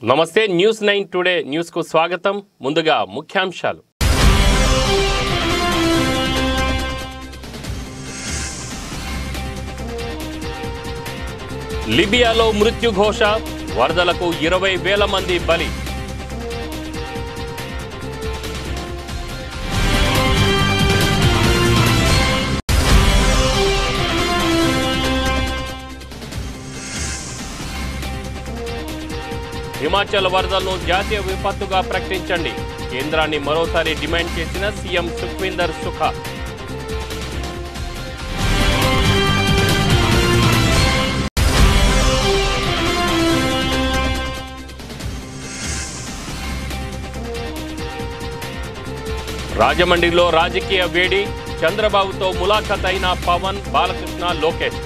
నమస్తే news nine today న్యూస్కు స్వాగతం ముందుగా ముఖ్యాంశాలు లిబియాలో మృత్యుఘోష వరదలకు ఇరవై వేల మంది బలి హిమాచల్ వరదలను జాతీయ విపత్తుగా ప్రకటించండి కేంద్రాన్ని మరోసారి డిమాండ్ చేసిన సీఎం సుఖ్వీందర్ సుఖ రాజమండ్రిలో రాజకీయ వేడి చంద్రబాబుతో ములాఖత్ అయిన పవన్ బాలకృష్ణ లోకేష్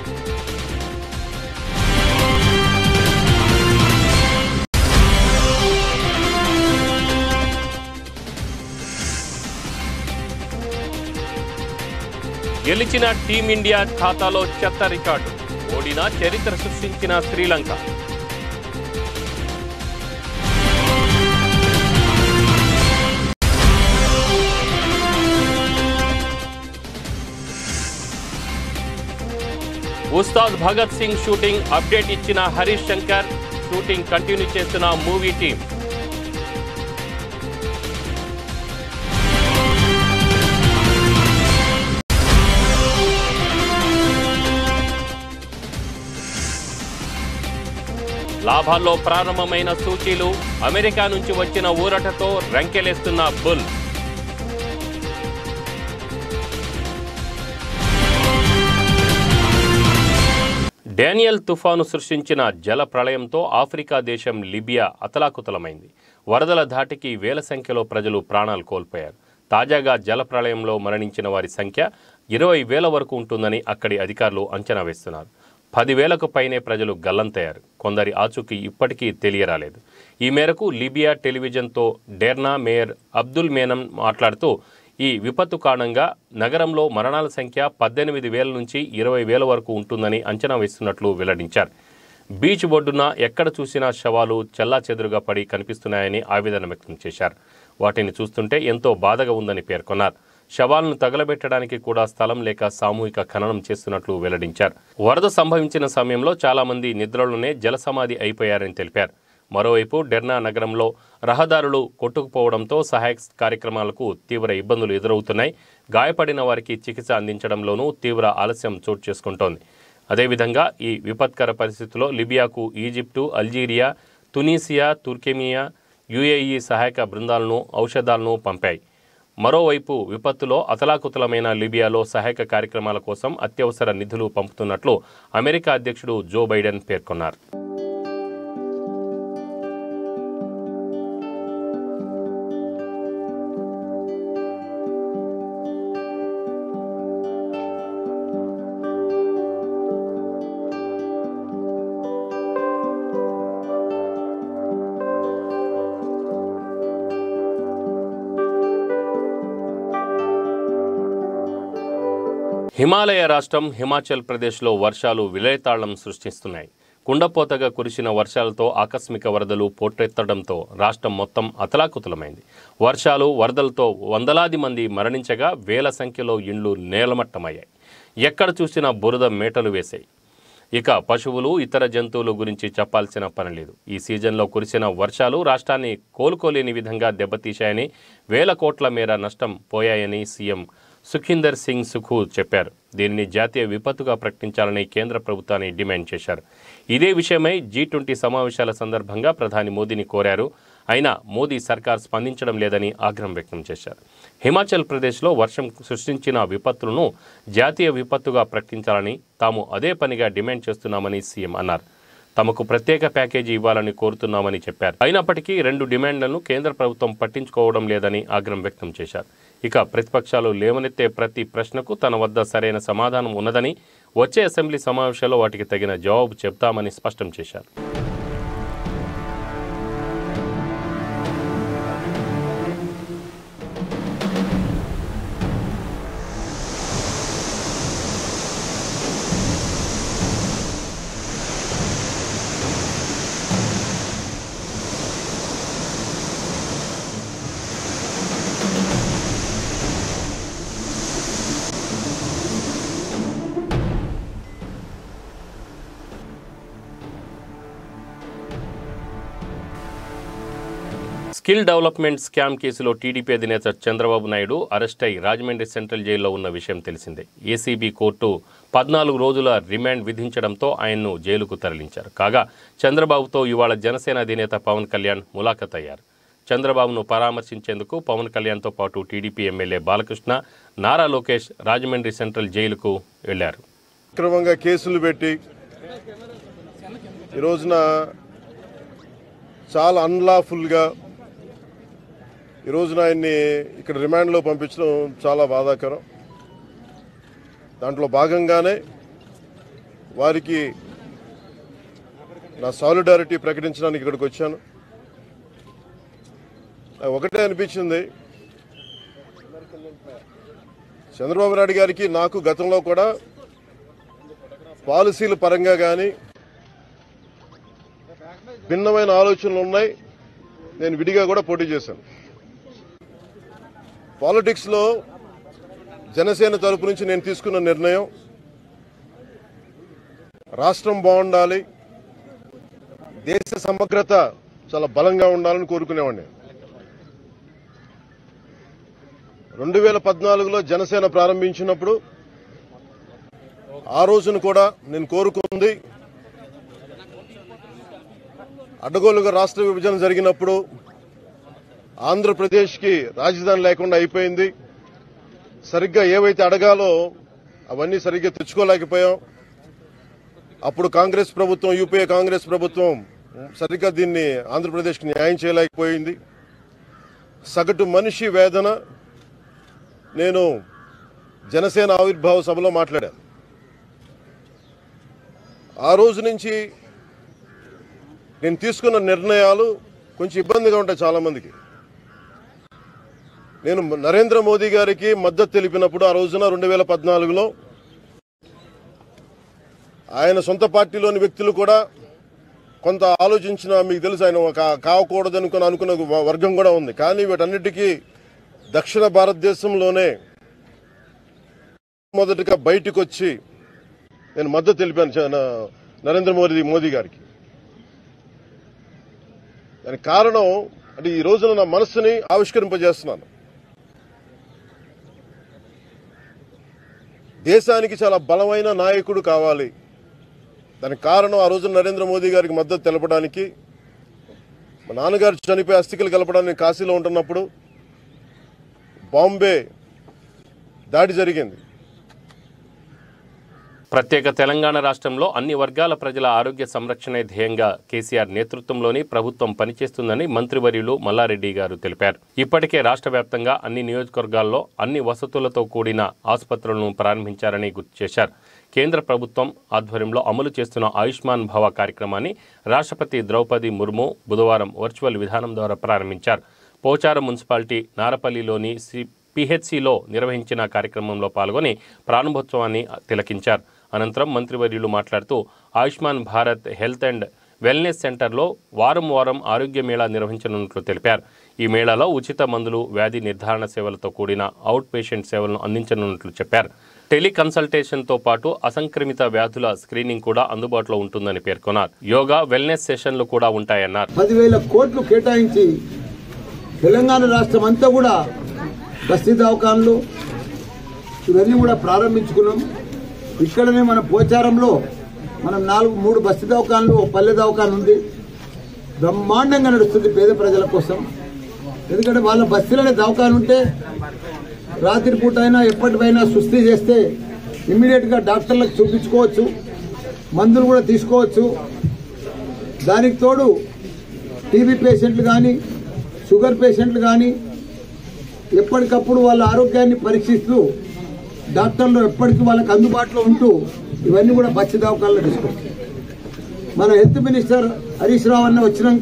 గెలిచిన టీమిండియా ఖాతాలో చెత్త రికార్డు ఓడిన చరిత్ర సృష్టించిన శ్రీలంక ఉస్తాద్ భగత్ సింగ్ షూటింగ్ అప్డేట్ ఇచ్చిన హరీష్ శంకర్ షూటింగ్ కంటిన్యూ చేస్తున్న మూవీ టీం లాభాల్లో ప్రారంభమైన సూచీలు అమెరికా నుంచి వచ్చిన ఊరటతో రంకెలేస్తున్న బుల్ డానియల్ తుఫాను సృష్టించిన జల ప్రళయంతో ఆఫ్రికా దేశం లిబియా అతలాకుతలమైంది వరదల ధాటికి వేల సంఖ్యలో ప్రజలు ప్రాణాలు కోల్పోయారు తాజాగా జల ప్రళయంలో మరణించిన వారి సంఖ్య ఇరవై వేల వరకు ఉంటుందని అక్కడి అధికారులు అంచనా వేస్తున్నారు పదివేలకు పైనే ప్రజలు గల్లంతయ్యారు కొందరి ఆచూకీ ఇప్పటికీ తెలియరాలేదు ఈ మేరకు లిబియా టెలివిజన్తో డెర్నా మేయర్ అబ్దుల్ మేనం మాట్లాడుతూ ఈ విపత్తు కారణంగా నగరంలో మరణాల సంఖ్య పద్దెనిమిది వేల నుంచి ఇరవై వేల వరకు ఉంటుందని అంచనా వేస్తున్నట్లు వెల్లడించారు బీచ్ ఒడ్డున ఎక్కడ చూసినా శవాలు చెల్లాచెదురుగా పడి కనిపిస్తున్నాయని ఆవేదన వ్యక్తం చేశారు వాటిని చూస్తుంటే ఎంతో బాధగా ఉందని పేర్కొన్నారు శవాలను తగలబెట్టడానికి కూడా స్థలం లేక సామూహిక ఖననం చేస్తున్నట్లు వెల్లడించారు వరద సంభవించిన సమయంలో చాలామంది నిద్రలోనే జలసమాధి అయిపోయారని తెలిపారు మరోవైపు డెర్నా నగరంలో రహదారులు కొట్టుకుపోవడంతో సహాయక కార్యక్రమాలకు తీవ్ర ఇబ్బందులు ఎదురవుతున్నాయి గాయపడిన వారికి చికిత్స అందించడంలోనూ తీవ్ర ఆలస్యం చోటు చేసుకుంటోంది అదేవిధంగా ఈ విపత్కర పరిస్థితిలో లిబియాకు ఈజిప్టు అల్జీరియా తునీసియా తుర్కెమియా యుఏఈ సహాయక బృందాలను ఔషధాలను పంపాయి మరోవైపు విపత్తులో అతలాకుతలమైన లిబియాలో సహాయక కార్యక్రమాల కోసం అత్యవసర నిధులు పంపుతున్నట్లు అమెరికా అధ్యక్షుడు జో బైడెన్ పేర్కొన్నారు హిమాలయ రాష్ట్రం హిమాచల్ ప్రదేశ్లో వర్షాలు విలయతాళం సృష్టిస్తున్నాయి కుండపోతగా కురిసిన వర్షాలతో ఆకస్మిక వరదలు పోటెత్తడంతో రాష్ట్రం మొత్తం అతలాకుతలమైంది వర్షాలు వరదలతో వందలాది మంది మరణించగా వేల సంఖ్యలో ఇండ్లు నేలమట్టమయ్యాయి ఎక్కడ చూసినా బురద మేటలు వేశాయి ఇక పశువులు ఇతర జంతువుల గురించి చెప్పాల్సిన పని లేదు ఈ సీజన్లో కురిసిన వర్షాలు రాష్ట్రాన్ని కోలుకోలేని విధంగా దెబ్బతీశాయని వేల కోట్ల మేర నష్టం పోయాయని సీఎం సుఖీందర్ సింగ్ సుఖు చెప్పారు దీనిని జాతీయ విపత్తుగా ప్రకటించాలని కేంద్ర ప్రభుత్వాన్ని డిమాండ్ చేశారు ఇదే విషయమై జీ ట్వంటీ సమావేశాల సందర్భంగా ప్రధాని మోదీని కోరారు అయినా మోదీ సర్కార్ స్పందించడం లేదని ఆగ్రహం వ్యక్తం చేశారు హిమాచల్ ప్రదేశ్లో వర్షం సృష్టించిన విపత్తులను జాతీయ విపత్తుగా ప్రకటించాలని తాము అదే పనిగా డిమాండ్ చేస్తున్నామని సీఎం అన్నారు తమకు ప్రత్యేక ప్యాకేజీ ఇవ్వాలని కోరుతున్నామని చెప్పారు అయినప్పటికీ రెండు డిమాండ్లను కేంద్ర ప్రభుత్వం పట్టించుకోవడం లేదని ఆగ్రహం వ్యక్తం చేశారు ఇక ప్రతిపక్షాలు లేవనెత్తే ప్రతి ప్రశ్నకు తన వద్ద సరైన సమాధానం ఉన్నదని వచ్చే అసెంబ్లీ సమావేశాల్లో వాటికి తగిన జవాబు చెప్తామని స్పష్టం చేశారు స్కిల్ డెవలప్మెంట్ స్కామ్ కేసులో టీడీపీ అధినేత చంద్రబాబు నాయుడు అరెస్ట్ అయి రాజమండ్రి సెంట్రల్ జైల్లో ఉన్న విషయం తెలిసిందే ఏసీబీ కోర్టు పద్నాలుగు రోజుల రిమాండ్ విధించడంతో ఆయన్ను జైలుకు తరలించారు కాగా చంద్రబాబుతో ఇవాళ జనసేన అధినేత పవన్ కళ్యాణ్ ములాఖత్ అయ్యారు చంద్రబాబును పరామర్శించేందుకు పవన్ కళ్యాణ్తో పాటు TDP MLA Balakrishna Nara Lokesh Rajahmundry central జైలుకు వెళ్లారు అక్రమంగా కేసులు పెట్టి ఈ రోజున చాలా అన్లాఫుల్గా ఈ రోజున ఆయన్ని ఇక్కడ రిమాండ్లో పంపించడం చాలా బాధాకరం దాంట్లో భాగంగానే వారికి నా సాలిడారిటీ ప్రకటించడానికి ఇక్కడికి వచ్చాను నాకు ఒకటే అనిపించింది చంద్రబాబు నాయుడు గారికి నాకు గతంలో కూడా పాలసీల పరంగా కానీ భిన్నమైన ఆలోచనలు ఉన్నాయి నేను విడిగా కూడా పోటీ చేశాను పాలిటిక్స్లో జనసేన తరపు నుంచి నేను తీసుకున్న నిర్ణయం రాష్ట్రం బాగుండాలి దేశ సమగ్రత చాలా బలంగా ఉండాలని కోరుకునేవాడిని రెండు వేల పద్నాలుగులో జనసేన ప్రారంభించినప్పుడు ఆ రోజున కూడా నేను కోరుకుంది అడ్డగోలుగా రాష్ట్ర విభజన జరిగినప్పుడు ఆంధ్రప్రదేశ్కి రాజధాని లేకుండా అయిపోయింది సరిగ్గా ఏవైతే అడగాలో అవన్నీ సరిగ్గా తెచ్చుకోలేకపోయాం అప్పుడు కాంగ్రెస్ ప్రభుత్వం యూపీఏ కాంగ్రెస్ ప్రభుత్వం సరిగ్గా దీన్ని ఆంధ్రప్రదేశ్కి న్యాయం చేయలేకపోయింది సగటు మనిషి వేదన నేను జనసేన ఆవిర్భావ సభలో మాట్లాడాను ఆ రోజు నుంచి నేను తీసుకున్న నిర్ణయాలు కొంచెం ఇబ్బందిగా ఉంటాయి చాలా మందికి నేను నరేంద్ర మోదీ గారికి మద్దతు తెలిపినప్పుడు ఆ రోజున రెండు వేల పద్నాలుగులో ఆయన సొంత పార్టీలోని వ్యక్తులు కూడా కొంత ఆలోచించిన మీకు తెలుసు ఆయన కా- కావకూడదు అనుకుని అనుకున్న వ- వర్గం కూడా ఉంది కానీ వీటన్నిటికీ దక్షిణ భారతదేశంలోనే మొదటగా బయటకు వచ్చి నేను మద్దతు తెలిపాను చ- న- నరేంద్ర మోదీ మోదీ గారికి దానికి కారణం అంటే ఈ రోజున నా మనస్సుని ఆవిష్కరింపజేస్తున్నాను దేశానికి చాలా బలమైన నాయకుడు కావాలి దానికి కారణం ఆ రోజు నరేంద్ర మోదీ గారికి మద్దతు తెలపడానికి మా నాన్నగారు చనిపోయి అస్థికలు కలపడానికి కాశీలో ఉంటున్నప్పుడు బాంబే దాడి జరిగింది ప్రత్యేక తెలంగాణ రాష్ట్రంలో అన్ని వర్గాల ప్రజల ఆరోగ్య సంరక్షణే ధ్యేయంగా కేసీఆర్ నేతృత్వంలోని ప్రభుత్వం పనిచేస్తుందని మంత్రివర్యులు మల్లారెడ్డి గారు తెలిపారు ఇప్పటికే రాష్ట్ర వ్యాప్తంగా అన్ని నియోజకవర్గాల్లో అన్ని వసతులతో కూడిన ఆసుపత్రులను ప్రారంభించారని గుర్తు చేశారు కేంద్ర ప్రభుత్వం ఆధ్వర్యంలో అమలు చేస్తున్న ఆయుష్మాన్ భవ కార్యక్రమాన్ని రాష్ట్రపతి ద్రౌపది ముర్ము బుధవారం వర్చువల్ విధానం ద్వారా ప్రారంభించారు పోచారం మున్సిపాలిటీ నారపల్లిలోని సి పిహెచ్సిలో నిర్వహించిన కార్యక్రమంలో పాల్గొని ప్రారంభోత్సవాన్ని తిలకించారు అనంతరం మంత్రివర్యులు మాట్లాడుతూ Ayushman Bharat health and wellness సెంటర్లో వారం వారం ఆరోగ్య మేళా నిర్వహించనున్నట్లు తెలిపారు ఈ మేళాలో ఉచిత మందులు వ్యాధి నిర్ధారణ సేవలతో కూడిన అవుట్ పేషెంట్ సేవలను అందించనున్నట్లు చెప్పారు టెలికన్సల్టేషన్తో పాటు అసంక్రమిత వ్యాధుల స్క్రీనింగ్ కూడా అందుబాటులో ఉంటుందని పేర్కొన్నారు యోగా వెల్నెస్ సెషన్లు కూడా ఉంటాయన్నారు పదివేల కోట్లు కేటాయించి తెలంగాణ రాష్ట్రం అంతా కూడా బస్తీ దవాఖాన్లు ఇవన్నీ కూడా ప్రారంభించుకున్నాం ఇక్కడనే మన పోచారంలో మనం నాలుగు మూడు బస్తీ దవాఖాన్లు ఓ పల్లె దవాఖాన్ ఉంది బ్రహ్మాండంగా నడుస్తుంది పేద ప్రజల కోసం ఎందుకంటే వాళ్ళ బస్తీలోనే దవాఖాన్ ఉంటే రాత్రిపూట అయినా ఎప్పటికైనా సుస్థి చేస్తే ఇమ్మీడియట్గా డాక్టర్లకు చూపించుకోవచ్చు మందులు కూడా తీసుకోవచ్చు దానికి తోడు టీబీ పేషెంట్లు కానీ షుగర్ పేషెంట్లు కానీ ఎప్పటికప్పుడు వాళ్ళ ఆరోగ్యాన్ని పరీక్షిస్తూ డాక్టర్లు ఎప్పటికీ వాళ్ళకి అందుబాటులో ఉంటూ ఇవన్నీ కూడా పచ్చి దవాఖానలో తీసుకొచ్చారు మన హెల్త్ మినిస్టర్ హరీష్ రావు అన్న వచ్చినాక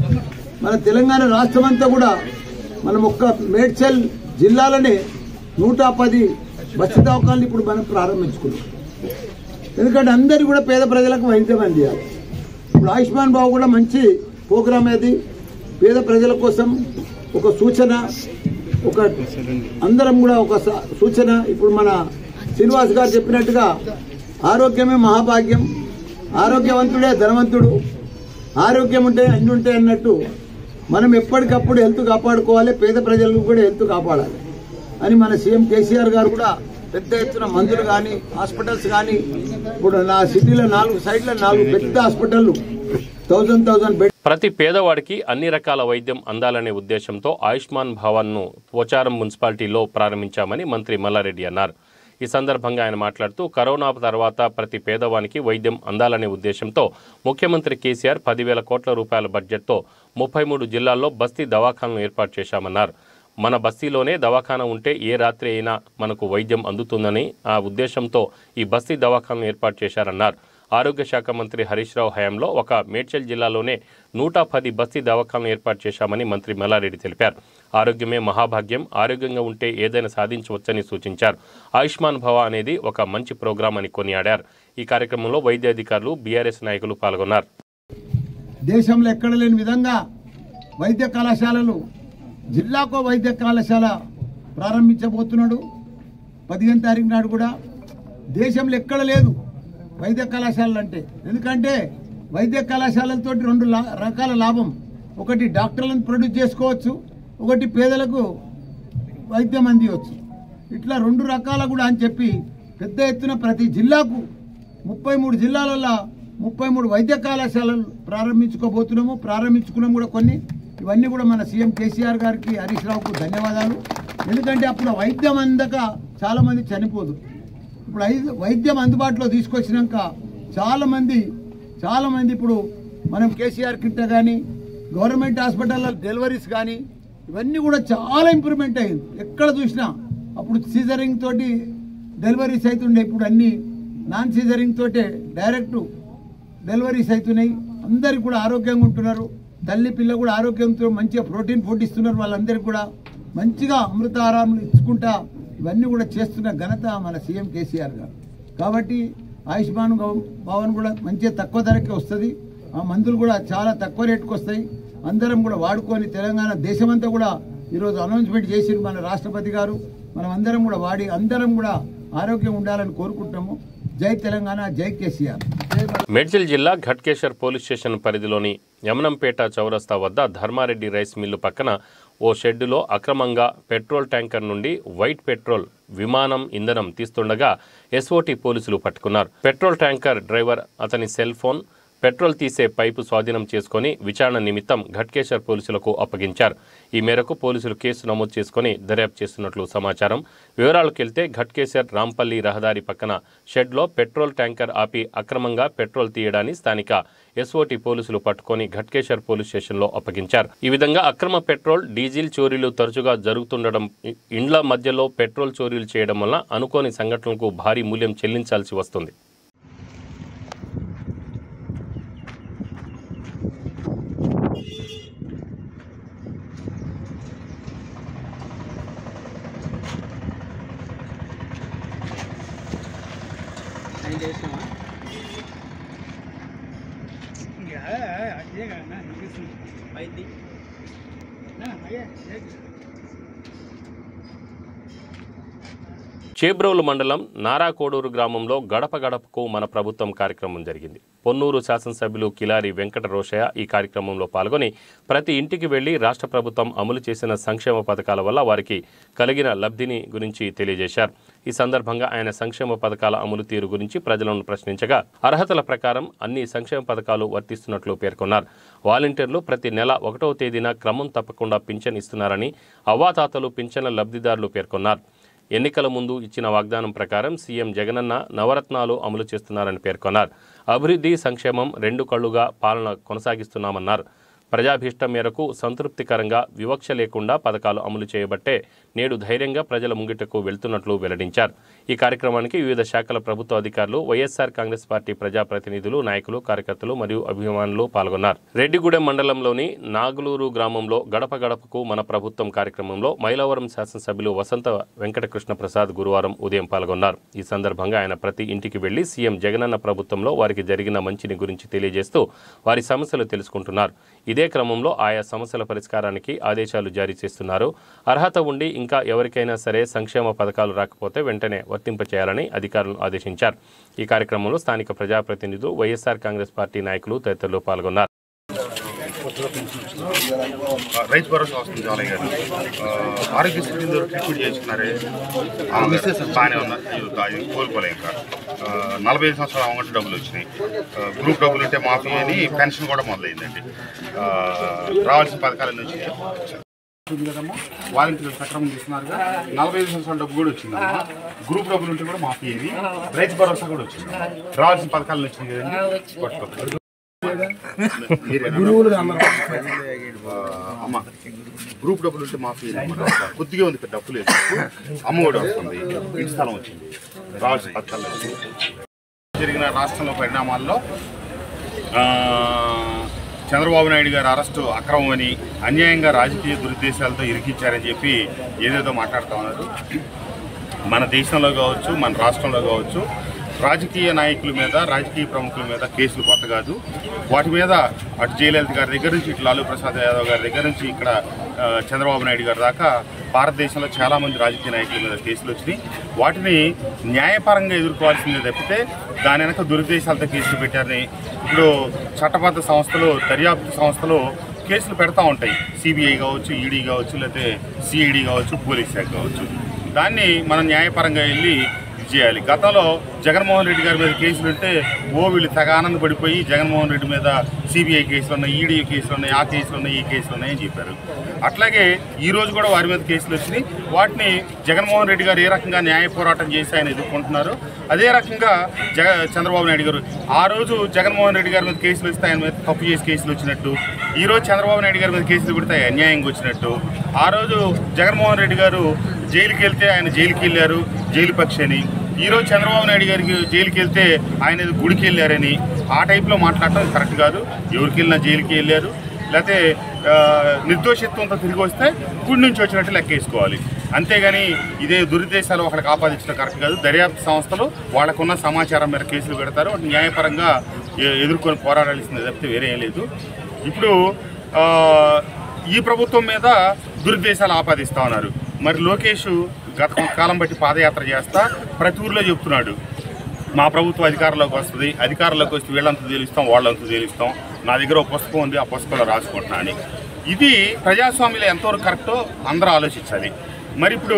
మన తెలంగాణ రాష్ట్రం అంతా కూడా మనం ఒక్క మేడ్చల్ జిల్లాలోనే నూట పది బస్సు దవాఖానలు ఇప్పుడు మనం ప్రారంభించుకున్నాం ఎందుకంటే అందరు కూడా పేద ప్రజలకు వైద్యం అందియాలి ఇప్పుడు ఆయుష్మాన్ బాబు కూడా మంచి ప్రోగ్రామ్ అది పేద ప్రజల కోసం ఒక సూచన ఒక అందరం కూడా ఒక స- సూచన ఇప్పుడు మన శ్రీనివాస్ గారు చెప్పినట్టుగా ఆరోగ్యమే మహాభాగ్యం ఆరోగ్యవంతుడే ధనవంతుడు ఆరోగ్యం ఉంటే అన్ని ఉంటాయి అన్నట్టు మనం ఎప్పటికప్పుడు హెల్త్ కాపాడుకోవాలి పేద ప్రజలకు కూడా హెల్త్ కాపాడాలి అని మన సీఎం కేసీఆర్ గారు కూడా పెద్ద ఎత్తున మందులు కానీ హాస్పిటల్స్ కానీ ఇప్పుడు నా సిటీలో నాలుగు సైడ్లో నాలుగు పెద్ద హాస్పిటల్ థౌజండ్ థౌజండ్ బెడ్ ప్రతి పేదవాడికి అన్ని రకాల వైద్యం అందాలనే ఉద్దేశంతో ఆయుష్మాన్ భవన్ను పోచారం మున్సిపాలిటీలో ప్రారంభించామని మంత్రి మల్లారెడ్డి అన్నారు ఈ సందర్భంగా ఆయన మాట్లాడుతూ కరోనా తర్వాత ప్రతి పేదవానికి వైద్యం అందాలనే ఉద్దేశంతో ముఖ్యమంత్రి కేసీఆర్ పదివేల కోట్ల రూపాయల బడ్జెట్తో ముప్పై మూడు జిల్లాల్లో బస్తీ దవాఖాలను ఏర్పాటు చేశామన్నారు మన బస్తీలోనే దవాఖాన ఉంటే ఏ రాత్రి అయినా మనకు వైద్యం అందుతుందని ఆ ఉద్దేశంతో ఈ బస్తీ దవాఖాలను ఏర్పాటు చేశారన్నారు ఆరోగ్య శాఖ మంత్రి హరీష్ రావు హయాంలో ఒక మేడ్చల్ జిల్లాలోనే నూట పది బస్తీ దవాఖాలను ఏర్పాటు చేశామని మంత్రి మల్లారెడ్డి తెలిపారు ఆరోగ్యమే మహాభాగ్యం ఆరోగ్యంగా ఉంటే ఏదైనా సాధించవచ్చని సూచించారు ఆయుష్మాన్ భవ అనేది ఒక మంచి ప్రోగ్రాం అని కొనియాడారు ఈ కార్యక్రమంలో వైద్య అధికారులు బీఆర్ఎస్ నాయకులు పాల్గొన్నారు దేశంలో ఎక్కడ లేని విధంగా వైద్య కళాశాలలు జిల్లాకో వైద్య కళాశాల ప్రారంభించబోతున్నాడు పదిహేను తారీఖు నాడు కూడా దేశంలో ఎక్కడ లేదు వైద్య కళాశాలలు అంటే ఎందుకంటే వైద్య కళాశాలలతో రెండు లా- రకాల లాభం ఒకటి డాక్టర్లను ప్రొడ్యూస్ చేసుకోవచ్చు ఒకటి పేదలకు వైద్యం అందియవచ్చు ఇట్లా రెండు రకాల కూడా అని చెప్పి పెద్ద ఎత్తున ప్రతి జిల్లాకు ముప్పై మూడు జిల్లాలలో ముప్పై మూడు వైద్య కళాశాలలు ప్రారంభించుకోబోతున్నాము ప్రారంభించుకున్నాం కూడా కొన్ని ఇవన్నీ కూడా మన సీఎం కేసీఆర్ గారికి హరీష్ రావుకు ధన్యవాదాలు ఎందుకంటే అప్పుడు వైద్యం అందక చాలా మంది చనిపోదు ఇప్పుడు ఐదు వైద్యం అందుబాటులో తీసుకొచ్చినాక చాలా మంది చాలా మంది ఇప్పుడు మనం కేసీఆర్ కిట్ట కానీ గవర్నమెంట్ హాస్పిటల్లో డెలివరీస్ కానీ ఇవన్నీ కూడా చాలా ఇంప్రూవ్మెంట్ అయింది ఎక్కడ చూసినా అప్పుడు సీజరింగ్ తోటి డెలివరీస్ అవుతుండే ఇప్పుడు అన్ని నాన్ సీజరింగ్ తోటే డైరెక్ట్ డెలివరీస్ అవుతున్నాయి అందరికి కూడా ఆరోగ్యంగా ఉంటున్నారు తల్లి పిల్ల కూడా ఆరోగ్యంతో మంచిగా ప్రోటీన్ ఫుడ్ ఇస్తున్నారు వాళ్ళందరికీ కూడా మంచిగా అమృతాహారాలు ఇచ్చుకుంటా ఇవన్నీ కూడా చేస్తున్న ఘనత మన సీఎం కేసీఆర్ గారు కాబట్టి ఆయుష్మాన్ గవ- భవన్ కూడా మంచిగా తక్కువ ధరకే వస్తుంది ఆ మందులు కూడా చాలా తక్కువ రేటుకు వస్తాయి అందరం కూడా వాడుకొని తెలంగాణ దేశమంతా కూడా ఈరోజు అనౌన్స్మెంట్ చేసి మన రాష్ట్రపతి గారు మనం అందరం కూడా వాడి అందరం కూడా ఆరోగ్యం ఉండాలని కోరుకుంటాము జై తెలంగాణ జై కేసీఆర్ మేడ్చల్ జిల్లా ఘట్కేశ్వర్ పోలీస్ స్టేషన్ పరిధిలోని యమనంపేట చౌరస్తా వద్ద ధర్మారెడ్డి రైస్ మిల్లు పక్కన ఓ షెడ్డులో అక్రమంగా పెట్రోల్ ట్యాంకర్ నుండి వైట్ పెట్రోల్ విమానం ఇంధనం తీస్తుండగా ఎస్ఓటి పోలీసులు పట్టుకున్నారు పెట్రోల్ ట్యాంకర్ డ్రైవర్ అతని సెల్ ఫోన్ పెట్రోల్ తీసే పైపు స్వాధీనం చేసుకొని విచారణ నిమిత్తం ఘట్కేశ్వర్ పోలీసులకు అప్పగించారు ఈ మేరకు పోలీసులు కేసు నమోదు చేసుకొని దర్యాప్తు చేస్తున్నట్లు సమాచారం వివరాలకు వెళ్తే ఘట్కేశ్వర్ రాంపల్లి రహదారి పక్కన షెడ్లో పెట్రోల్ ట్యాంకర్ ఆపి అక్రమంగా పెట్రోల్ తీయడాన్ని స్థానిక ఎస్ఓటి పోలీసులు పట్టుకొని ఘట్కేశ్వర్ పోలీస్ స్టేషన్లో అప్పగించారు ఈ విధంగా అక్రమ పెట్రోల్ డీజిల్ చోరీలు తరచుగా జరుగుతుండడం ఇ- ఇండ్ల మధ్యలో పెట్రోల్ చోరీలు చేయడం వల్ల అనుకోని సంఘటనలకు భారీ మూల్యం చెల్లించాల్సి వస్తుంది అని చేసినావా అదే కదా అయితే చేబ్రోలు మండలం నారాకోడూరు గ్రామంలో గడప గడపకు మన ప్రభుత్వం కార్యక్రమం జరిగింది పొన్నూరు శాసనసభ్యులు కిలారి వెంకట రోషయ్య ఈ కార్యక్రమంలో పాల్గొని ప్రతి ఇంటికి వెళ్లి రాష్ట్ర ప్రభుత్వం అమలు చేసిన సంక్షేమ పథకాల వల్ల వారికి కలిగిన లబ్ధిని గురించి తెలియజేశారు ఈ సందర్భంగా ఆయన సంక్షేమ పథకాల అమలు తీరు గురించి ప్రజలను ప్రశ్నించగా అర్హతల ప్రకారం అన్ని సంక్షేమ పథకాలు వర్తిస్తున్నట్లు పేర్కొన్నారు వాలంటీర్లు ప్రతి నెల ఒకటవ తేదీన క్రమం తప్పకుండా పింఛన్ ఇస్తున్నారని అవ్వాతాతలు పింఛన్ల లబ్ధిదారులు పేర్కొన్నారు ఎన్నికల ముందు ఇచ్చిన వాగ్దానం ప్రకారం సీఎం జగనన్న నవరత్నాలు అమలు చేస్తున్నారని పేర్కొన్నారు అభివృద్ధి సంక్షేమం రెండు కళ్లుగా పాలన కొనసాగిస్తున్నామన్నారు ప్రజాభీష్టం మేరకు సంతృప్తికరంగా వివక్ష లేకుండా పథకాలు అమలు చేయబట్టే నేడు ధైర్యంగా ప్రజల ముంగిటకు వెళ్తున్నట్లు వెల్లడించారు ఈ కార్యక్రమానికి వివిధ శాఖల ప్రభుత్వ అధికారులు వైఎస్ఆర్ కాంగ్రెస్ పార్టీ ప్రజాప్రతినిధులు నాయకులు కార్యకర్తలు మరియు అభిమానులు పాల్గొన్నారు రెడ్డిగూడెం మండలంలోని నాగులూరు గ్రామంలో గడప గడపకు మన ప్రభుత్వం కార్యక్రమంలో మైలవరం శాసనసభ్యులు వసంత వెంకటకృష్ణ ప్రసాద్ గురువారం ఉదయం పాల్గొన్నారు ఈ సందర్భంగా ఆయన ప్రతి ఇంటికి వెళ్లి సీఎం జగనన్న ప్రభుత్వంలో వారికి జరిగిన మంచిని గురించి తెలియజేస్తూ వారి సమస్యలు తెలుసుకుంటున్నారు ఇదే క్రమంలో ఆయా సమస్యల పరిష్కారానికి ఆదేశాలు జారీ చేస్తున్నారు అర్హత ఉండి ఇంకా ఎవరికైనా సరే సంక్షేమ పథకాలు రాకపోతే వెంటనే వర్తింపచేయాలని అధికారులను ఆదేశించారు ఈ కార్యక్రమంలో స్థానిక ప్రజాప్రతినిధులు వైఎస్ఆర్ కాంగ్రెస్ పార్టీ నాయకులు తదితరులు పాల్గొన్నారు రైతు భరోసా వస్తుంది జాలయ్య గారు ఆ, ఆరోగ్యశ్రీ కింద ట్రీట్మెంట్ చేయించుకున్నారే బాగానే ఉన్నా ఇది కోలుకోలే ఇంకా ఆ, నలభై ఐదు సంవత్సరాలు అవ్వకుండా డబ్బులు వచ్చినాయి ఆ, గ్రూప్ డబ్బులు ఉంటే మాఫీ అని పెన్షన్ కూడా మొదలైందండి ఆ, రావాల్సిన పథకాలన్నీ వచ్చినాయి ఉంది కదమ్మా వాలంటీర్లు సక్రమం చేస్తున్నారుగా నలభై ఐదు సంవత్సరాల డబ్బు కూడా వచ్చిందమ్మా గ్రూప్ డబ్బులు ఉంటే కూడా మాఫీ అయ్యింది రైతు భరోసా కూడా వచ్చింది రావాల్సిన పథకాలు వచ్చినాయి కదండి పట్టుకోండి. మీరేనా? ఆ, అమ్మ గ్రూప్ డబ్బులు ఉంటే మాఫీ అయ్యింది కొద్దిగా ఉంది ఇక్కడ డబ్బు లేదు అమ్మ కూడా వస్తుంది ఇంటి స్థలం వచ్చింది రావాల్సిన పథకాలు వచ్చింది. జరిగిన రాష్ట్రంలో పరిణామాల్లో ఆ, చంద్రబాబు నాయుడు గారి అరెస్టు అక్రమమని అన్యాయంగా రాజకీయ దురుద్దేశాలతో ఇరికించారని చెప్పి ఏదేదో మాట్లాడుతూ ఉన్నారు మన దేశంలో కావచ్చు మన రాష్ట్రంలో కావచ్చు రాజకీయ నాయకుల మీద రాజకీయ ప్రముఖుల మీద కేసులు కొత్త కాదు వాటి మీద అటు జయలలిత గారి దగ్గర నుంచి ఇటు లాలూ ప్రసాద్ యాదవ్ గారి దగ్గర నుంచి ఇక్కడ ఆ, చంద్రబాబు నాయుడు గారి దాకా భారతదేశంలో చాలామంది రాజకీయ నాయకుల మీద కేసులు వచ్చినాయి వాటిని న్యాయపరంగా ఎదుర్కోవాల్సిందే తప్పితే దాని వెనక దురుద్దేశాలతో కేసులు పెట్టారని ఇప్పుడు చట్టబద్ధ సంస్థలు దర్యాప్తు సంస్థలు కేసులు పెడతా ఉంటాయి సిబిఐ కావచ్చు ఈడీ కావచ్చు లేకపోతే సిఐడి కావచ్చు పోలీస్ శాఖ కావచ్చు దాన్ని మనం న్యాయపరంగా వెళ్ళి ఇది చేయాలి గతంలో జగన్మోహన్ రెడ్డి గారి మీద కేసులు ఉంటే ఓ వీళ్ళు తెగ ఆనందపడిపోయి జగన్మోహన్ రెడ్డి మీద సిబిఐ కేసులు ఉన్నాయి ఈడీ కేసులు ఉన్నాయి ఆ కేసులు ఉన్నాయి ఈ కేసులు ఉన్నాయి అని చెప్పారు అట్లాగే ఈ రోజు కూడా వారి మీద కేసులు వచ్చినాయి వాటిని జగన్మోహన్ రెడ్డి గారు ఏ రకంగా న్యాయ పోరాటం చేసి ఆయన ఎదుర్కొంటున్నారు అదే రకంగా జగ చంద్రబాబు నాయుడు గారు ఆ రోజు జగన్మోహన్ రెడ్డి గారి మీద కేసులు వస్తే ఆయన మీద తప్పు చేసి కేసులు వచ్చినట్టు ఈ రోజు చంద్రబాబు నాయుడు గారి మీద కేసులు పెడితే అన్యాయంగా వచ్చినట్టు ఆ రోజు జగన్మోహన్ రెడ్డి గారు జైలుకి వెళ్తే ఆయన జైలుకి వెళ్ళారు జైలు పక్షి అని ఈరోజు చంద్రబాబు నాయుడు గారికి జైలుకి వెళ్తే ఆయన ఏదో గుడికి వెళ్ళారని ఆ టైప్లో మాట్లాడటం కరెక్ట్ కాదు ఎవరికి వెళ్ళినా జైలుకి వెళ్ళారు లేకపోతే ఆ, నిర్దోషిత్వంతో తిరిగి వస్తే గుడి నుంచి వచ్చినట్టు లెక్కేసుకోవాలి అంతేగాని ఇదే దురుద్దేశాలు ఒకరికి ఆపాదించడం కరెక్ట్ కాదు దర్యాప్తు సంస్థలు వాళ్ళకున్న సమాచారం మేర కేసులు పెడతారు వాటిని న్యాయపరంగా ఎ- ఎదుర్కొని పోరాడాల్సింది తప్పితే వేరే ఏం లేదు ఇప్పుడు ఆ, ఈ ప్రభుత్వం మీద దురుద్దేశాలు ఆపాదిస్తా ఉన్నారు మరి లోకేష్ గత కొంతకాలం బట్టి పాదయాత్ర చేస్తా ప్రతి ఊర్లో చెప్తున్నాడు మా ప్రభుత్వం అధికారంలోకి వస్తుంది అధికారంలోకి వస్తే వీళ్ళంతా తేలిస్తాం వాళ్ళంతా తేలిస్తాం నా దగ్గర ఒక పుస్తకం ఉంది ఆ పుస్తకంలో రాసుకుంటున్నా అని ఇది ప్రజాస్వామ్యంలో ఎంతవరకు కరెక్టో అందరూ ఆలోచించాలి మరి ఇప్పుడు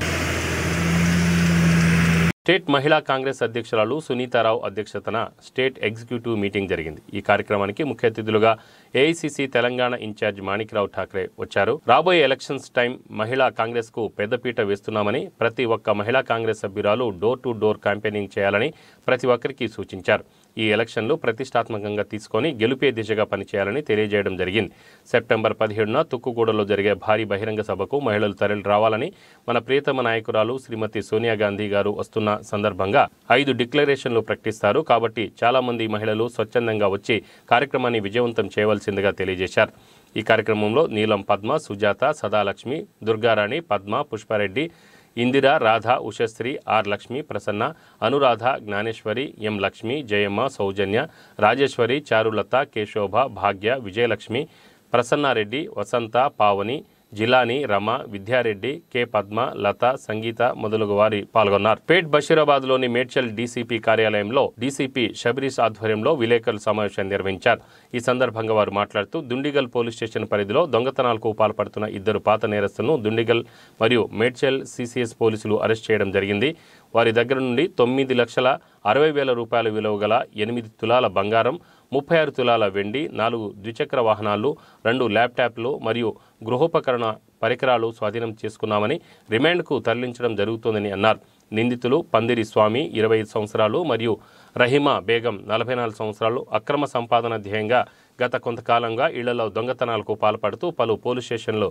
స్టేట్ మహిళా కాంగ్రెస్ అధ్యక్షురాలు సునీతారావు అధ్యక్షతన స్టేట్ ఎగ్జిక్యూటివ్ మీటింగ్ జరిగింది ఈ కార్యక్రమానికి ముఖ్య అతిథులుగా ఏఐసిసి తెలంగాణ ఇన్ఛార్జ్ మాణిక్రావు ఠాక్రే వచ్చారు రాబోయే ఎలక్షన్స్ టైం మహిళా కాంగ్రెస్ కు పెద్దపీట వేస్తున్నామని ప్రతి ఒక్క మహిళా కాంగ్రెస్ సభ్యురాలు డోర్ టు డోర్ క్యాంపెయినింగ్ చేయాలని ప్రతి ఒక్కరికి సూచించారు ఈ ఎలక్షన్లు ప్రతిష్టాత్మకంగా తీసుకొని గెలుపే దిశగా పనిచేయాలని తెలియజేయడం జరిగింది సెప్టెంబర్ పదిహేడున తుక్కుగూడలో జరిగే భారీ బహిరంగ సభకు మహిళలు తరలి రావాలని మన ప్రియతమ నాయకురాలు శ్రీమతి సోనియా గాంధీ గారు వస్తున్న సందర్భంగా ఐదు డిక్లరేషన్లు ప్రకటిస్తారు కాబట్టి చాలా మంది మహిళలు స్వచ్ఛందంగా వచ్చి కార్యక్రమాన్ని విజయవంతం చేయవలసిందిగా తెలియజేశారు ఈ కార్యక్రమంలో Neelam Padma Sujatha Sadalakshmi Durgarani Padma Pushpareddy Indira Radha Ushasri R Lakshmi Prasanna Anuradha Gnaneshwari M Lakshmi Jayamma Soujanya Rajeshwari Charulatha Keshobha Bhagya Vijayalakshmi Prasannareddy Vasantha Pavani Jilani Rama Vidyareddy K Padma Latha Sangeetha మొదలగు వారి పాల్గొన్నారు పేట్ బషీరాబాద్లోని మేడ్చల్ డీసీపీ కార్యాలయంలో డీసీపీ షబరీష్ ఆధ్వర్యంలో విలేకరుల సమావేశం నిర్వహించారు ఈ సందర్భంగా వారు మాట్లాడుతూ దుండిగల్ పోలీస్ స్టేషన్ పరిధిలో దొంగతనాలకు పాల్పడుతున్న ఇద్దరు పాత నేరస్తులను దుండిగల్ మరియు మేడ్చల్ సిసిఎస్ పోలీసులు అరెస్ట్ చేయడం జరిగింది వారి దగ్గర నుండి తొమ్మిది లక్షల అరవై వేల రూపాయల విలువ గల ఎనిమిది తులాల బంగారం ముప్పై ఆరు తులాల వెండి నాలుగు ద్విచక్ర వాహనాలు రెండు ల్యాప్టాప్లు మరియు గృహోపకరణ పరికరాలు స్వాధీనం చేసుకున్నామని రిమాండ్కు తరలించడం జరుగుతోందని అన్నారు నిందితులు పందిరి స్వామి ఇరవై ఐదు సంవత్సరాలు మరియు రహీమా బేగం నలభై నాలుగు సంవత్సరాలు అక్రమ సంపాదన ధ్యేయంగా గత కొంతకాలంగా ఇళ్లలో దొంగతనాలకు పాల్పడుతూ పలు పోలీస్ స్టేషన్లు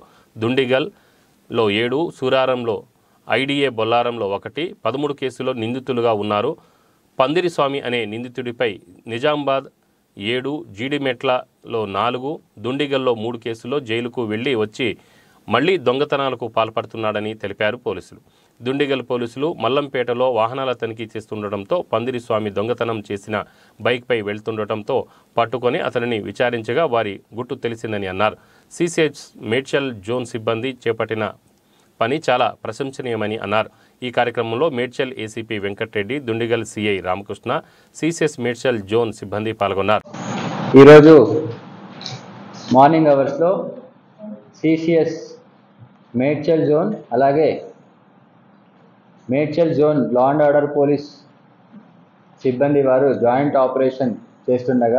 దుండిగల్లో ఏడు సూరారంలో ఐడిఏ బొల్లారంలో ఒకటి పదమూడు కేసుల్లో నిందితులుగా ఉన్నారు పందిరి స్వామి అనే నిందితుడిపై నిజామాబాద్ ఏడు జీడిమెట్లలో నాలుగు దుండిగల్లో మూడు కేసుల్లో జైలుకు వెళ్లి వచ్చి మళ్లీ దొంగతనాలకు పాల్పడుతున్నాడని తెలిపారు పోలీసులు దుండిగల్ పోలీసులు మల్లంపేటలో వాహనాల తనిఖీ చేస్తుండటంతో పందిరి స్వామి దొంగతనం చేసిన బైక్పై వెళ్తుండటంతో పట్టుకొని అతనిని విచారించగా వారి గుట్టు తెలిసిందని అన్నారు సిసిహెచ్ మేడ్చల్ జోన్ సిబ్బంది చేపట్టిన పని చాలా ప్రశంసనీయమని అన్నారు ఈ కార్యక్రమంలో Medchal ACP Venkatareddy Dundigal CI Ramakrishna CCS Medchal zone సిబ్బంది పాల్గొన్నారు ఈరోజు మార్నింగ్ అవర్స్లో సిసిఎస్ మేడ్చల్ జోన్ అలాగే Medchal zone law and order police సిబ్బంది వారు జాయింట్ ఆపరేషన్ చేస్తుండగా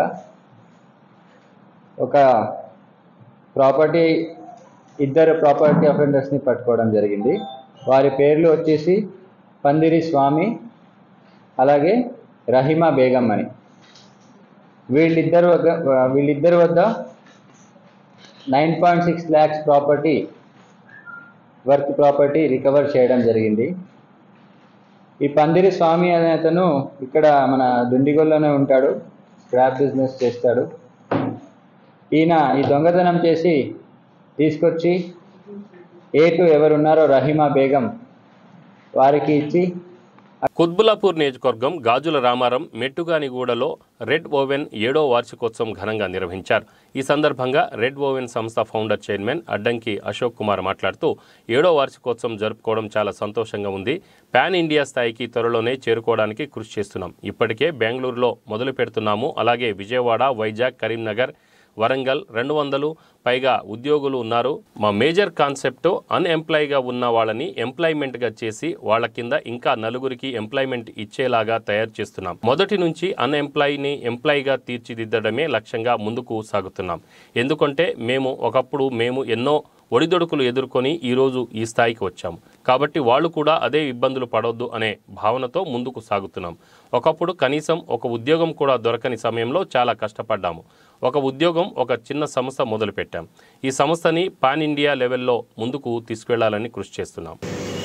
ఒక ప్రాపర్టీ ఇద్దరు ప్రాపర్టీ అఫెండర్స్ని పట్టుకోవడం జరిగింది వారి పేర్లు వచ్చేసి పందిరి స్వామి అలాగే రహిమా బేగం అని వీళ్ళిద్దరు వద్ద వీళ్ళిద్దరి వద్ద nine point six lakhs property worth property recover చేయడం జరిగింది ఈ పందిరి స్వామి అనే అతను ఇక్కడ మన దుండిగొల్లోనే ఉంటాడు స్క్రాప్ బిజినెస్ చేస్తాడు ఈయన ఈ దొంగతనం చేసి తీసుకొచ్చి ఏటు ఎవరున్నారో రహీమా బేగం వారికి ఇచ్చి కుత్బులాపూర్ నియోజకవర్గం గాజుల రామారం మెట్టుగానిగూడలో రెడ్ ఓవెన్ ఏడో వార్షికోత్సవం ఘనంగా నిర్వహించారు ఈ సందర్భంగా రెడ్ ఓవెన్ సంస్థ ఫౌండర్ చైర్మన్ అడ్డంకి అశోక్ కుమార్ మాట్లాడుతూ ఏడో వార్షికోత్సవం జరుపుకోవడం చాలా సంతోషంగా ఉంది పాన్ ఇండియా స్థాయికి త్వరలోనే చేరుకోవడానికి కృషి చేస్తున్నాం ఇప్పటికే బెంగళూరులో మొదలు పెడుతున్నాము అలాగే విజయవాడ వైజాగ్ కరీంనగర్ వరంగల్ రెండు వందలు పైగా ఉద్యోగులు ఉన్నారు మా మేజర్ కాన్సెప్ట్ అన్ఎంప్లాయ్గా ఉన్న వాళ్ళని ఎంప్లాయ్మెంట్గా చేసి వాళ్ళ కింద ఇంకా నలుగురికి ఎంప్లాయ్మెంట్ ఇచ్చేలాగా తయారు చేస్తున్నాం మొదటి నుంచి అన్ఎంప్లాయ్ని ఎంప్లాయ్గా తీర్చిదిద్దడమే లక్ష్యంగా ముందుకు సాగుతున్నాం ఎందుకంటే మేము ఒకప్పుడు మేము ఎన్నో ఒడిదొడుకులు ఎదుర్కొని ఈరోజు ఈ స్థాయికి వచ్చాము కాబట్టి వాళ్ళు కూడా అదే ఇబ్బందులు పడవద్దు అనే భావనతో ముందుకు సాగుతున్నాం ఒకప్పుడు కనీసం ఒక ఉద్యోగం కూడా దొరకని సమయంలో చాలా కష్టపడ్డాము ఒక ఉద్యోగం ఒక చిన్న సంస్థ మొదలుపెట్టాం ఈ సంస్థని పాన్ ఇండియా లెవెల్లో ముందుకు తీసుకెళ్లాలని కృషి చేస్తున్నాం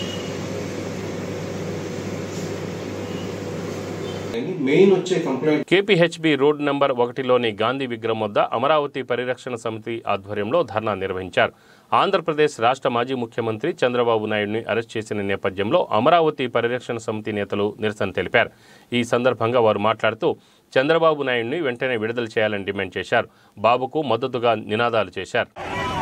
మెయిన్ వచ్చే కంప్లైంట్ కేపీహెచ్బి రోడ్ నెంబర్ ఒకటిలోని గాంధీ విగ్రహం వద్ద అమరావతి పరిరక్షణ సమితి ఆధ్వర్యంలో ధర్నా నిర్వహించారు ఆంధ్రప్రదేశ్ రాష్ట్ర మాజీ ముఖ్యమంత్రి చంద్రబాబు నాయుడిని అరెస్ట్ చేసిన నేపథ్యంలో అమరావతి పరిరక్షణ సమితి నేతలు నిరసన తెలిపారు ఈ సందర్భంగా వారు మాట్లాడుతూ చంద్రబాబు నాయుడిని వెంటనే విడుదల చేయాలని డిమాండ్ చేశారు బాబుకు మద్దతుగా నినాదాలు చేశారు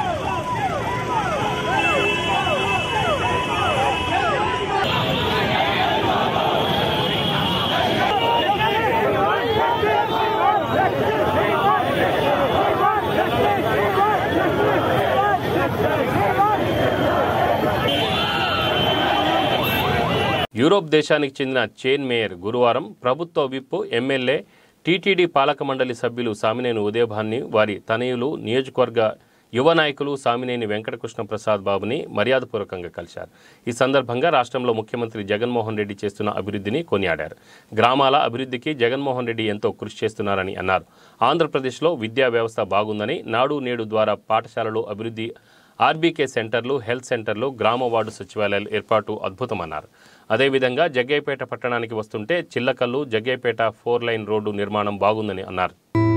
యూరోప్ దేశానికి చెందిన చైన్ మేయర్ గురువారం ప్రభుత్వ విప్ ఎమ్మెల్యే టీటీడీ పాలక మండలి సభ్యులు సామినేని ఉదయభాన్ని వారి తనయులు నియోజకవర్గ యువ నాయకులు సామినేని వెంకటకృష్ణ ప్రసాద్ బాబుని మర్యాదపూర్వకంగా కలిశారు ఈ సందర్భంగా రాష్ట్రంలో ముఖ్యమంత్రి జగన్మోహన్ రెడ్డి చేస్తున్న అభివృద్ధిని కొనియాడారు గ్రామాల అభివృద్ధికి జగన్మోహన్ రెడ్డి ఎంతో కృషి చేస్తున్నారని అన్నారు ఆంధ్రప్రదేశ్లో విద్యా వ్యవస్థ బాగుందని నాడు నేడు ద్వారా పాఠశాలలు అభివృద్ధి ఆర్బీకే సెంటర్లు హెల్త్ సెంటర్లు గ్రామ వార్డు సచివాలయాలు ఏర్పాటు అద్భుతమన్నారు అదేవిధంగా జగ్గయ్యపేట పట్టణానికి వస్తుంటే Chillakallu Jaggayyapeta four line road నిర్మాణం బాగుందని అన్నారు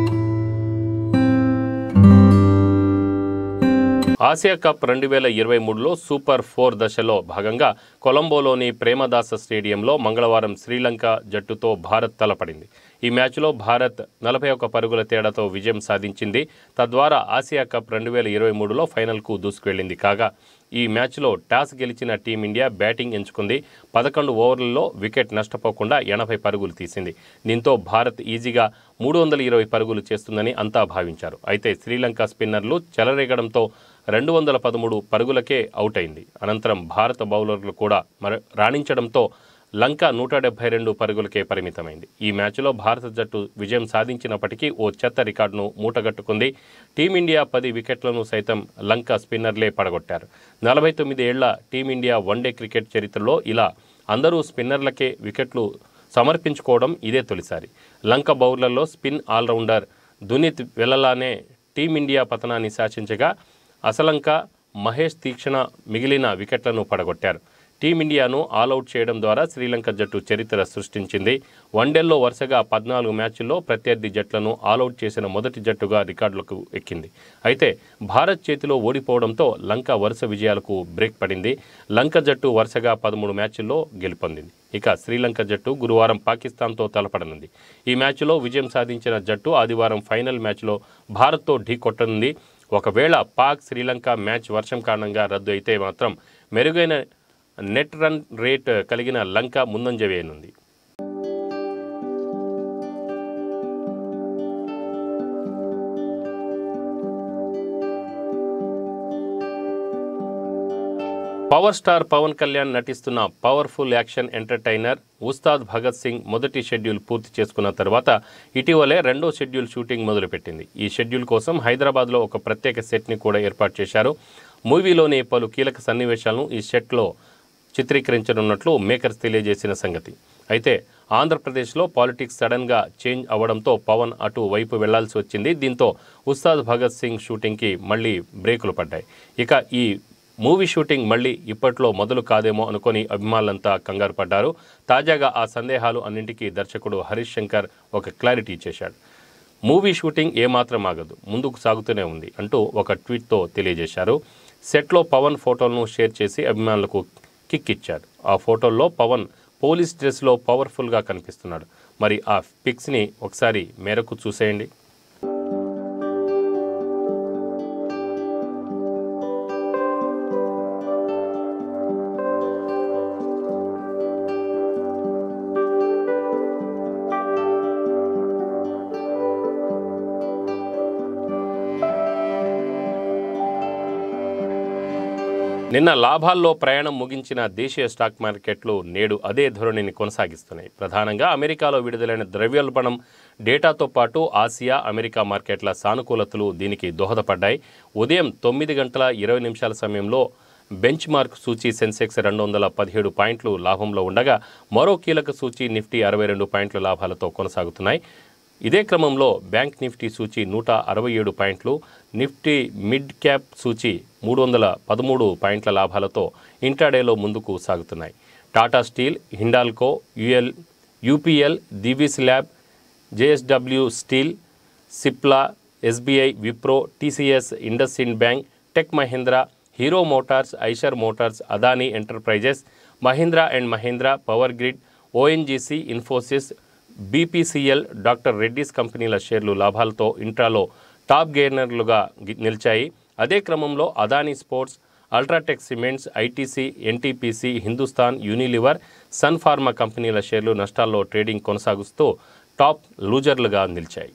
ఆసియా కప్ రెండు వేల ఇరవై మూడులో సూపర్ ఫోర్ దశలో భాగంగా కొలంబోలోని ప్రేమదాస స్టేడియంలో మంగళవారం శ్రీలంక జట్టుతో భారత్ తలపడింది ఈ మ్యాచ్లో భారత్ నలభై ఒక్క పరుగుల తేడాతో విజయం సాధించింది తద్వారా ఆసియా కప్ రెండు వేల ఇరవై మూడులో ఫైనల్కు దూసుకువెళ్లింది కాగా ఈ మ్యాచ్లో టాస్ గెలిచిన టీమిండియా బ్యాటింగ్ ఎంచుకుంది పదకొండు ఓవర్లలో వికెట్ నష్టపోకుండా ఎనభై పరుగులు తీసింది దీంతో భారత్ ఈజీగా మూడు వందల ఇరవై పరుగులు చేస్తుందని అంతా భావించారు అయితే శ్రీలంక స్పిన్నర్లు చెలరేగడంతో రెండు వందల పదమూడు పరుగులకే అవుట్ అయింది అనంతరం భారత బౌలర్లు కూడా మర రాణించడంతో లంక నూట డెబ్బై రెండు పరుగులకే పరిమితమైంది ఈ మ్యాచ్లో భారత జట్టు విజయం సాధించినప్పటికీ ఓ చెత్త రికార్డును మూటగట్టుకుంది టీమిండియా పది వికెట్లను సైతం లంక స్పిన్నర్లే పడగొట్టారు నలభై తొమ్మిది ఏళ్ల టీమిండియా వన్డే క్రికెట్ చరిత్రలో ఇలా అందరూ స్పిన్నర్లకే వికెట్లు సమర్పించుకోవడం ఇదే తొలిసారి లంక బౌలర్లో spin all rounder Dunith Wellalage team India పతనాన్ని శాసించగా అసలంక మహేష్ తీక్షణ మిగిలిన వికెట్లను పడగొట్టారు టీమిండియాను ఆలౌట్ చేయడం ద్వారా శ్రీలంక జట్టు చరిత్ర సృష్టించింది వన్డేల్లో వరుసగా పద్నాలుగు మ్యాచ్ల్లో ప్రత్యర్థి జట్లను ఆలౌట్ చేసిన మొదటి జట్టుగా రికార్డులకు ఎక్కింది అయితే భారత్ చేతిలో ఓడిపోవడంతో లంక వరుస విజయాలకు బ్రేక్ పడింది లంక జట్టు వరుసగా పదమూడు మ్యాచ్ల్లో గెలుపొందింది ఇక శ్రీలంక జట్టు గురువారం పాకిస్తాన్తో తలపడనుంది ఈ మ్యాచ్లో విజయం సాధించిన జట్టు ఆదివారం ఫైనల్ మ్యాచ్లో భారత్తో ఢీ కొట్టనుంది ఒకవేళ పాక్ శ్రీలంక మ్యాచ్ వర్షం కారణంగా రద్దు అయితే మాత్రం మెరుగైన నెట్ రన్ రేట్ కలిగిన లంక ముందంజ వేయనుంది పవర్ స్టార్ పవన్ కళ్యాణ్ నటిస్తున్న powerful action entertainer Ustaad Bhagat Singh మొదటి షెడ్యూల్ పూర్తి చేసుకున్న తర్వాత ఇటీవలే రెండో షెడ్యూల్ షూటింగ్ మొదలుపెట్టింది ఈ షెడ్యూల్ కోసం హైదరాబాద్లో ఒక ప్రత్యేక సెట్ని కూడా ఏర్పాటు చేశారు మూవీలోని పలు కీలక సన్నివేశాలను ఈ సెట్లో చిత్రీకరించనున్నట్లు మేకర్స్ తెలియజేసిన సంగతి అయితే ఆంధ్రప్రదేశ్లో పాలిటిక్స్ సడన్గా చేంజ్ అవ్వడంతో పవన్ అటు వైపు వెళ్లాల్సి వచ్చింది దీంతో ఉస్తాద్ భగత్ సింగ్ షూటింగ్కి మళ్ళీ బ్రేకులు పడ్డాయి ఇక ఈ మూవీ షూటింగ్ మళ్ళీ ఇప్పట్లో మొదలు కాదేమో అనుకొని అభిమానులంతా కంగారు పడ్డారు తాజాగా ఆ సందేహాలు అన్నింటికీ దర్శకుడు హరీష్ శంకర్ ఒక క్లారిటీ ఇచ్చేశాడు మూవీ షూటింగ్ ఏమాత్రం ఆగదు ముందుకు సాగుతూనే ఉంది అంటూ ఒక ట్వీట్తో తెలియజేశారు సెట్లో పవన్ ఫోటోలను షేర్ చేసి అభిమానులకు కిక్ ఇచ్చాడు ఆ ఫోటోల్లో పవన్ పోలీస్ డ్రెస్లో పవర్ఫుల్గా కనిపిస్తున్నాడు మరి ఆ పిక్స్ని ఒకసారి మేరకు చూసేయండి నిన్న లాభాల్లో ప్రయాణం ముగించిన దేశీయ స్టాక్ మార్కెట్లు నేడు అదే ధోరణిని కొనసాగిస్తున్నాయి ప్రధానంగా అమెరికాలో విడుదలైన ద్రవ్యోల్బణం డేటాతో పాటు ఆసియా అమెరికా మార్కెట్ల సానుకూలతలు దీనికి దోహదపడ్డాయి ఉదయం తొమ్మిది గంటల ఇరవై నిమిషాల సమయంలో బెంచ్ మార్క్ సూచీ సెన్సెక్స్ రెండు వందల పదిహేడు పాయింట్లు లాభంలో ఉండగా మరో కీలక సూచీ నిఫ్టీ అరవై రెండు పాయింట్ల లాభాలతో కొనసాగుతున్నాయి ఇదే క్రమంలో బ్యాంక్ నిఫ్టీ సూచీ నూట అరవై ఏడు పాయింట్లు నిఫ్టీ మిడ్ క్యాప్ సూచీ మూడు వందల పదమూడు పాయింట్ల లాభాలతో ఇంట్రాడేలో ముందుకు సాగుతున్నాయి Tata steel Hindalco UL UPL Divis lab JSW steel Cipla SBI Wipro TCS IndusInd bank tech Mahindra Hero motors Eicher motors Adani enterprises Mahindra and Mahindra power grid ONGC Infosys BPCL doctor Reddy's కంపెనీల షేర్లు లాభాలతో ఇంట్రాలో టాప్ గెయినర్లుగా గి- నిలిచాయి అదే క్రమంలో Adani ports UltraTech cements ITC NTPC Hindustan Unilever Sun Pharma కంపెనీల షేర్లు నష్టాల్లో ట్రేడింగ్ కొనసాగుతూ టాప్ లూజర్లుగా నిలిచాయి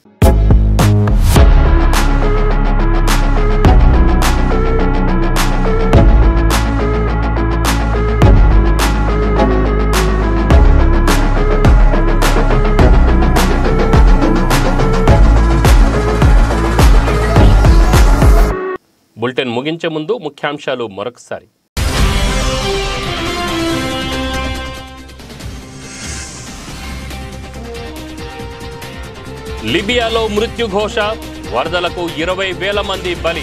బులెటిన్ ముగించే ముందు ముఖ్యాంశాలు మరొకసారి లిబియాలో మృత్యుఘోష వరదలకు ఇరవై వేల మంది బలి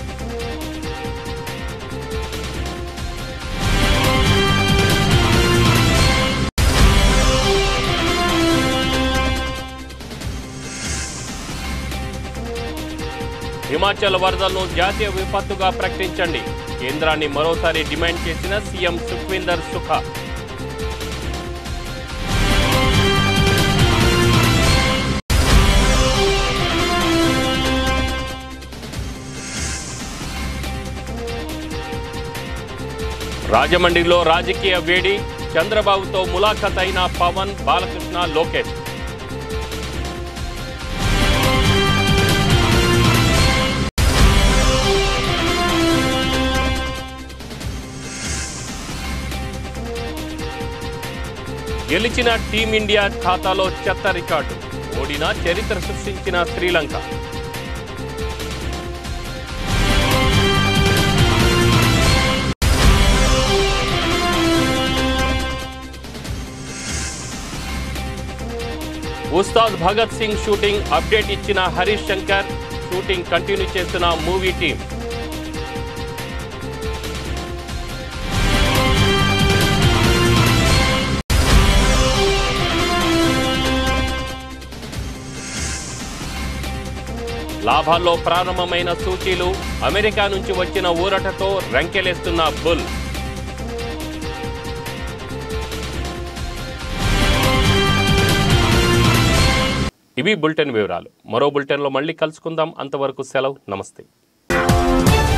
హిమాచల్ వరదలను జాతీయ విపత్తుగా ప్రకటించండి కేంద్రాన్ని మరోసారి డిమాండ్ చేసిన సీఎం సుఖ్వీందర్ సుఖ రాజమండ్రిలో రాజకీయ వేడి చంద్రబాబుతో ములాఖత్ అయిన పవన్ బాలకృష్ణ లోకేష్ గెలిచిన టీమిండియా ఖాతాలో చెత్త రికార్డు ఓడిన చరిత్ర సృష్టించిన శ్రీలంక ఉస్తాద్ భగత్ సింగ్ షూటింగ్ అప్డేట్ ఇచ్చిన హరీష్ శంకర్ షూటింగ్ కంటిన్యూ చేస్తున్న మూవీ టీం లాభాల్లో ప్రారంభమైన సూచీలు అమెరికా నుంచి వచ్చిన ఊరటతో రంకెలేస్తున్న బుల్ ఇవి బులెటిన్ వివరాలు మరో బులెటిన్లో మళ్ళీ కలుసుకుందాం అంతవరకు సెలవు నమస్తే